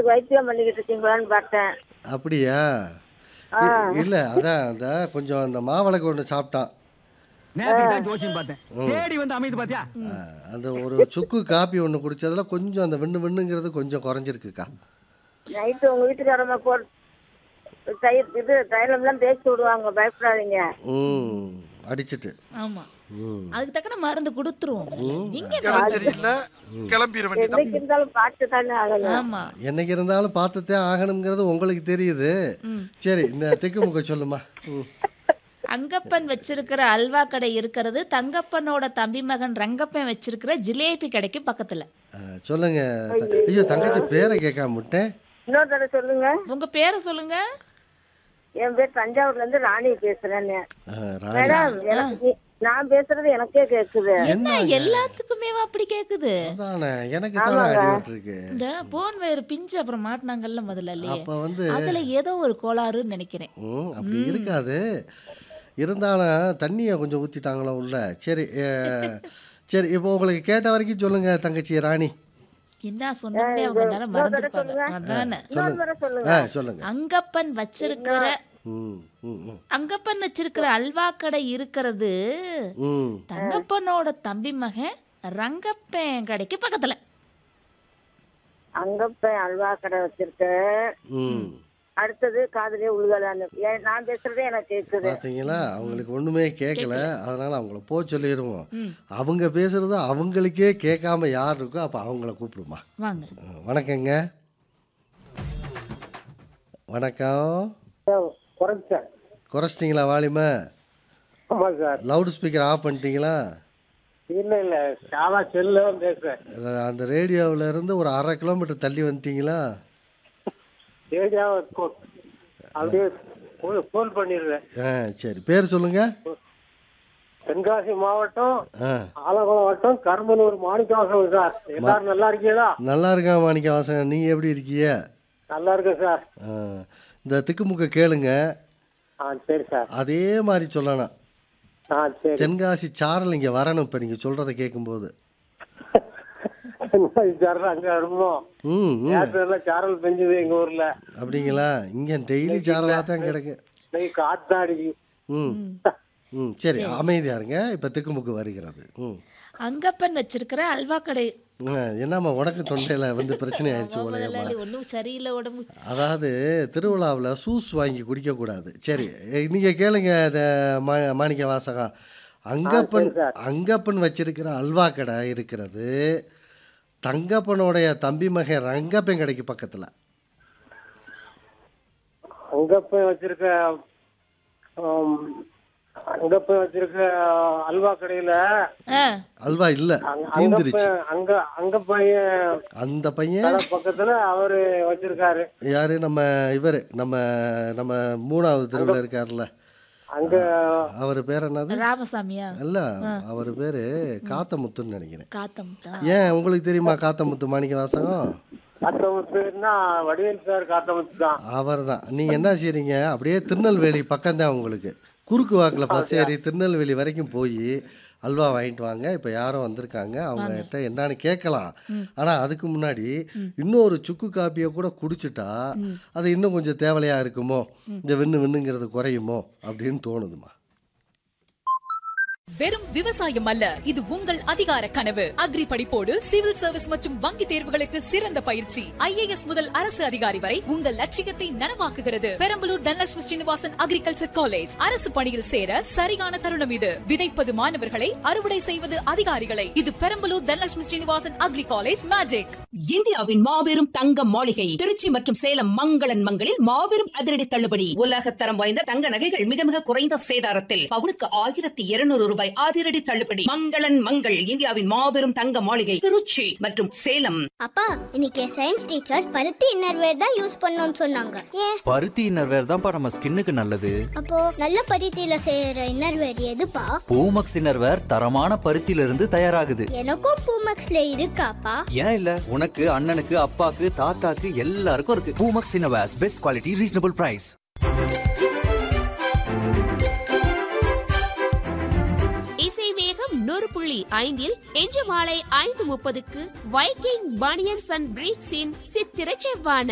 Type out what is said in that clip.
உங்களுக்கு வைத்தியம் பண்ணிக்கிட்டு இருக்கீங்களான்னு பார்த்தேன் அப்படியா இ- இல்ல அதான் அந்த கொஞ்சம் அந்த மாவிளக்கு ஒன்று சாப்பிட்டான் நேத்துக்கு தான் ஜோசியம் பார்த்தேன் தேடி வந்து அமைது பாத்தியா ஆ, அந்த ஒரு சுக்கு காப்பி ஒன்று குடிச்சதுல கொஞ்சம் அந்த விண்ணு விண்ணுங்கிறது கொஞ்சம் குறைஞ்சிருக்குக்கா நைட்டு உங்க வீட்டுக்காரம்மா போ தயிர் இது தைலம்லாம் தேய்ச்சி விடுவாங்க பயப்படாதீங்க ம் அடிச்சிட்டு ஆமா ம் அதுக்கு தக்கன மருந்து கொடுத்துருவோம் நீங்க என்ன? இடம் சரியில்லை கிளம்பிட வேண்டியதான் என்னைக்கு இருந்தாலும் பார்த்து தானே ஆகணும் ஆமா என்னைக்கு இருந்தாலும் பார்த்துட்டே ஆகணுங்கிறது உங்களுக்கு தெரியுது சரி இந்த திக்குமுக்க சொல்லுமா ம் அங்கப்பன் வச்சிருக்கிற அல்வா கடை இருக்கிறது தங்கப்பனோட தம்பி மகன் ரங்கப்பன் வச்சிருக்கிற ஜிலேபி கடைக்கு பக்கத்துல ஆ, சொல்லுங்க த- ஐயோ தங்கச்சி பேரை கேட்காம விட்டேன் இன்னொரு தடவை சொல்லுங்க உங்க பேரை சொல்லுங்க என் பேர் தஞ்சாவூர்ல இருந்து ராணி பேசுறேன்னு ஆ, ராணி மேடம் எனக்கு நீ- நான் பேசுறது எனக்கே கேக்குது என்ன எல்லாத்துக்குமே அப்படி கேக்குது அதானே எனக்கு தானே அடிபட்டிருக்கு இந்த போன் வயிறு பிஞ்சு அப்புறம் மாட்டினாங்கல்ல முதல்லயே அப்ப வந்து அதுல ஏதோ ஒரு கோளாறுன்னு நினைக்கிறேன் ம் அப்படி இருக்காது இருந்தாலும் தண்ணியை கொஞ்சம் ஊற்றிட்டாங்களோ உள்ள சரி ஏ, சரி இப்போ உங்களுக்கு கேட்ட வரைக்கும் சொல்லுங்க தங்கச்சி ராணி என்ன சொன்னே அவங்க நேரம் மறந்துருப்பாங்க அதானே இன்னொரு தடவை சொல்லுங்க ஆ சொல்லுங்க அங்கப்பன் வச்சிருக்கிற ம் ம் ம் அங்கப்பன் வச்சிருக்கிற அல்வா கடை இருக்கிறது ம் தங்கப்பனோட தம்பி மகன் ரங்கப்பன் கடைக்கு பக்கத்துல அங்க போய் அல்வா கடை வச்சிருக்கேன் ம் அடுத்தது காதுலயே உழுகலான்னு ஏன் நான் பேசுறதே எனக்கு கேக்குது பார்த்தீங்களா அவங்களுக்கு ஒன்றுமே கேட்கல அதனால அவங்கள போ சொல்லிடுவோம் அவங்க பேசுறது அவங்களுக்கே கேட்காம யார் இருக்கோ அப்போ அவங்கள கூப்பிடுமா வாங்க ம், வணக்கங்க வணக்கம் குறைச்சேன் குறைச்சிட்டிங்களா வாலிமை ஆமா சார் லவுட் ஸ்பீக்கர் ஆஃப் பண்ணிட்டீங்களா இல்ல இல்ல சாதா செல்ல தான் பேசுறேன் அந்த ரேடியோவில் இருந்து ஒரு அரை கிலோமீட்டர் தள்ளி வந்துட்டீங்களா ஏரியா அப்படியே ஃபோன் பண்ணிடுறேன் ஆ சரி பேர் சொல்லுங்க தென்காசி மாவட்டம் ஆ ஆலங்குளம் வட்டம் கரும்பலூர் மாணிக்கவாசம் சார் எல்லாரும் நல்லா இருக்கீங்களா நல்லா இருக்கா மாணிக்க வாசன் நீங்கள் எப்படி இருக்கீங்க நல்லா இருக்கேன் சார் ஆ, இந்த திக்குமுக்க கேளுங்க ஆ சரி சார் அதே மாதிரி சொல்லணும் ஆ சரி தென்காசி சாரல் இங்கே வரணும் இப்போ நீங்கள் சொல்கிறத கேட்கும்போது தென்காசி சார் அங்க இருந்தோம் ம் ம் நேற்று எல்லாம் சாரல் பெஞ்சது எங்க ஊர்ல அப்படிங்களா இங்கே டெய்லி சாரலாக தான் கிடக்கு இன்னைக்கு காத்து அடிக்கு ம் ம் சரி அமைதியா இருங்க இப்போ திக்குமுக்கு வருகிறது ம் அங்கப்பன் வச்சிருக்கிற அல்வா கடை ஆ, என்னம்மா உனக்கு தொண்டையில் வந்து பிரச்சனை ஆயிடுச்சு போலையம்மா முதலாளி ஒன்றும் சரியில்லை உடம்பு அதாவது திருவிழாவில் சூஸ் வாங்கி குடிக்கக்கூடாது சரி நீங்கள் கேளுங்க இந்த மா மாணிக்க வாசகம் அங்கப்பன் அங்கப்பன் வச்சிருக்கிற அல்வா கடை இருக்கிறது தங்கப்பனுடைய தம்பி மகன் ரங்கப்பன் கடைக்கு பக்கத்தில் அங்க போய் வச்சிருக்க ஆம், அங்க போய் வச்சிருக்க அல்வா கடையில ஆ அல்வா இல்லை அங்க- அங்க தீந்துருச்சு போய் அங்க அங்க பையன் அந்த பையன் கடை பக்கத்துல அவரு வச்சிருக்காரு யாரு நம்ம இவர் நம்ம நம்ம மூணாவது தெருவில் இருக்கார்ல அங்க அவர் பேர் என்னது ராமசாமியா இல்ல அவர் பேரு காத்தமுத்துன்னு நினைக்கிறேன் காத்தம் தான் ஏன் உங்களுக்கு தெரியுமா காத்தமுத்து மாணிக்க வாசகம் காத்தமுத்துன்னா வடிவேல் சார் காத்தமுத்து தான் அவர் தான் நீங்கள் என்ன செய்றீங்க அப்படியே திருநெல்வேலி பக்கம்தான் உங்களுக்கு குறுக்கு வாக்கில் பஸ் ஏறி திருநெல்வேலி வரைக்கும் போய் அல்வா வாங்கிட்டு வாங்க இப்போ யாரோ வந்திருக்காங்க அவங்ககிட்ட என்னன்னு கேட்கலாம் ஆனால் அதுக்கு முன்னாடி இன்னொரு சுக்கு காப்பியை கூட குடிச்சிட்டா அது இன்னும் கொஞ்சம் தேவையா இருக்குமோ இந்த விண்ணு விண்ணுங்கிறது குறையுமோ அப்படின்னு தோணுதுமா வெறும் விவசாயம் அல்ல இது உங்கள் அதிகார கனவு அக்ரி படிப்போடு சிவில் சர்வீஸ் மற்றும் வங்கி தேர்வுகளுக்கு சிறந்த பயிற்சி ஐஏஎஸ் முதல் அரசு அதிகாரி வரை உங்கள் லட்சியத்தை நனவாக்குகிறது பெரம்பலூர் தனலட்சுமி ஸ்ரீனிவாசன் அக்ரிகல்ச்சர் காலேஜ் அரசு பணியில் சேர சரியான தருணம் இது விதைப்பது மாணவர்களை அறுவடை செய்வது அதிகாரிகளை இது Perambalur Dhanalakshmi Srinivasan agri college magic இந்தியாவின் மாபெரும் தங்க மாளிகை திருச்சி மற்றும் சேலம் மங்களன் மங்களில் மாபெரும் அதிரடி தள்ளுபடி உலகத்தரம் வாய்ந்த தங்க நகைகள் மிக மிக குறைந்த சேதாரத்தில் பவுனுக்கு ஆயிரத்தி இருநூறு ரூபாய் அதிரடி தள்ளுபடி மங்களன் மங்கள் இந்தியாவின் மாபெரும் தங்க மாளிகை திருச்சி மற்றும் சேலம் அப்பா இன்னைக்கு சயின்ஸ் டீச்சர் பருத்தி இன்னர்வேர் தான் யூஸ் பண்ணணும்னு சொன்னாங்க ஏன் பருத்தி இன்னர்வேர் தான்ப்பா நம்ம ஸ்கின்னுக்கு நல்லது அப்போ நல்ல பருத்தியில செய்யற இன்னர்வேர் எதுப்பா பூமக்ஸ் இன்னர்வேர் தரமான பருத்தியில இருந்து தயாராகுது எனக்கும் பூமக்ஸ்ல இருக்காப்பா ஏன் இல்ல உனக்கு அண்ணனுக்கு அப்பாக்கு தாத்தாக்கு எல்லாருக்கும் இருக்கு Poomex innerwears best quality reasonable price இசை வேகம் நூறு புள்ளி ஐந்தில் இன்று மாலை ஐந்து முப்பதுக்கு வைக்கிங் பனியன்ஸ் அண்ட் பிரீட்ஸின் சித்திர செவ்வான